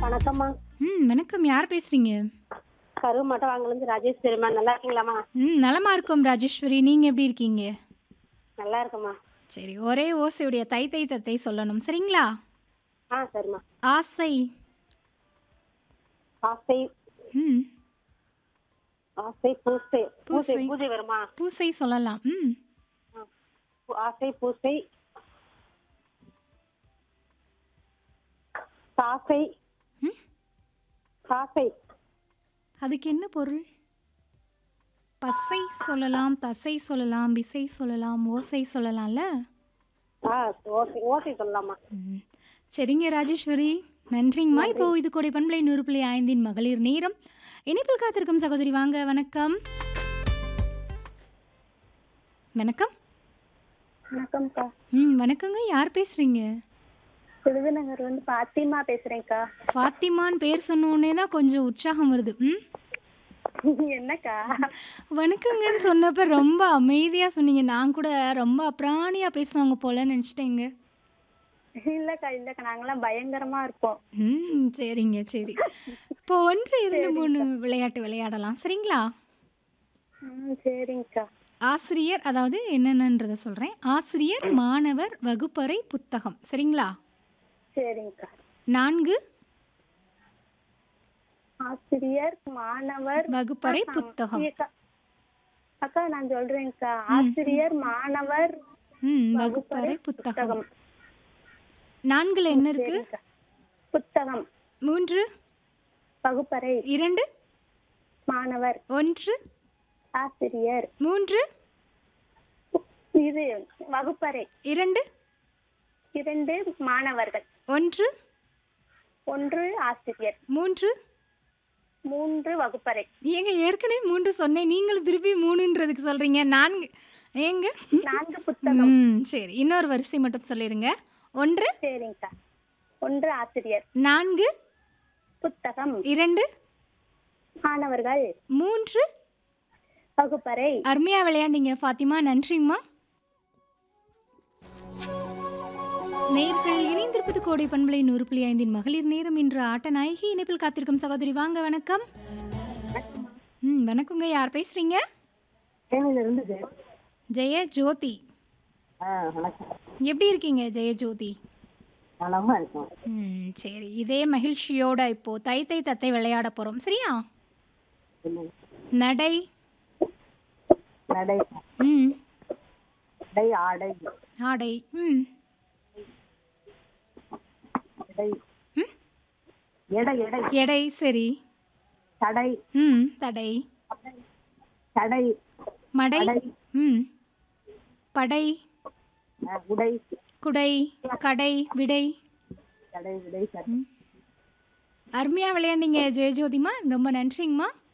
வணக்கம்மா ம் வணக்கம் யார் பேசுறீங்க கருவு மட்டும் வாங்கலேருந்து ராஜேஷ் பெருமா நல்லா இருக்கீங்களாம்மா ம் நலமா இருக்கோம் ராஜேஸ்வரி நீங்க எப்படி இருக்கீங்க நல்லா இருக்குமா சரி ஒரே ஓசையுடைய தை தை தத்தை சொல்லணும் சரிங்களா ஆ சரிம்மா ஆசை ஆசை ம் ஆசை பூசை பூசை பூசை. பூஜை வருமா பூசை சொல்லலாம் ம் பூ- ஆசை பூசை சாசை ம் சாசை அதுக்கு என்ன பொருள் பசை சொல்லலாம் தசை சொல்லலாம் விசை சொல்லலாம் ஓசை சொல்லலாம்ல ஆ ஓசை ஓசை சொல்லலாமா ம். சரிங்க ராஜேஸ்வரி நன்றிங்கம்மா இப்போ இது கொடை பண்பலை நூறு புள்ளி ஐந்தின் மகளிர் நேரம் இணைப்பில் காத்திருக்கும் சகோதரி வாங்க வணக்கம் வணக்கம் வணக்கம்க்கா ம் வணக்கங்க யார் பேசுறீங்க விருதுநகர் வந்து பாத்திமா பேசுறேன்க்கா ஃபாத்திமான்னு பேர் சொன்ன உடனே தான் கொஞ்சம் உற்சாகம் வருது ம் என்னக்கா வணக்கங்கன்னு சொன்னப்ப ரொம்ப அமைதியாக சொன்னீங்க நான் கூட ரொம்ப அப்ராணியாக பேசுவாங்க போல நினச்சிட்டேங்க இல்லக்கா இல்லக்கா நாங்கெல்லாம் பயங்கரமா இருப்போம் ம் சரிங்க சரி இப்போ ஒன்று இரண்டு மூணு விளையாட்டு விளையாடலாம் சரிங்களா ம் சரிங்கக்கா ஆசிரியர் அதாவது என்னென்னன்றதை சொல்கிறேன் ஆசிரியர் மாணவர் வகுப்பறை புத்தகம் சரிங்களா சரிங்கக்கா நான்கு ஆசிரியர் மாணவர் வகுப்பறை புத்தகம் அக்கா அக்கா நான் சொல்றேன்க்கா ஆசிரியர் மாணவர் ம் வகுப்பறை புத்தகம் நான்குல என்ன இருக்கு சரிங்கக்கா. புத்தகம் மூன்று வகுப்பறை இரண்டு மாணவர் ஒன்று ஆசிரியர் மூன்று இது வகுப்பறை இரண்டு இரண்டு மாணவர்கள் ஒன்று ஒன்று ஆசிரியர் மூன்று மூன்று வகுப்பறை ஏங்க ஏற்கனவே மூன்று சொன்னேன் நீங்களும் திருப்பி மூணுன்றதுக்கு சொல்றீங்க நான்கு ஏங்க நான்கு புத்தகம் ம் சரி இன்னொரு வரிசை மட்டும் சொல்லிருங்க ஒன்று சரிங்கக்கா ஒன்று ஆசிரியர் நான்கு புத்தகம் இரண்டு மாணவர்கள் மூன்று வகுப்பறை அருமையா விளையாண்டீங்க ஃபாத்திமா நன்றிங்கம்மா நேர்கள் இணைந்திருப்பது கோடை பண்பலை நூறு புள்ளி ஐந்தின் மகளிர் நேரம் இன்று ஆட்ட நாயகி இணைப்பில் காத்திருக்கும் சகோதரி வாங்க வணக்கம் ம் வணக்கங்க யார் பேசுறீங்க தேனியில இருந்து ஜெய ஜோதி ஆ வணக்கம் எப்படி இருக்கீங்க ஜெய ஜோதி நலமா இருக்கும் ம் சரி இதே மகிழ்ச்சியோட இப்போ தை தை தத்தை விளையாட போறோம் சரியா நடை நடை ம் நடை ஆடை ஆடை ம் எடை ம் எடை எடை எடை சரி தடை ம் தடை தடை மடை தடை ம் படை ஆ, உடை குடை கடை விடை தடை விடை சரி ம். அருமையா விளையாண்டீங்க ஜெயஜோதிமா ரொம்ப நன்றிங்கம்மா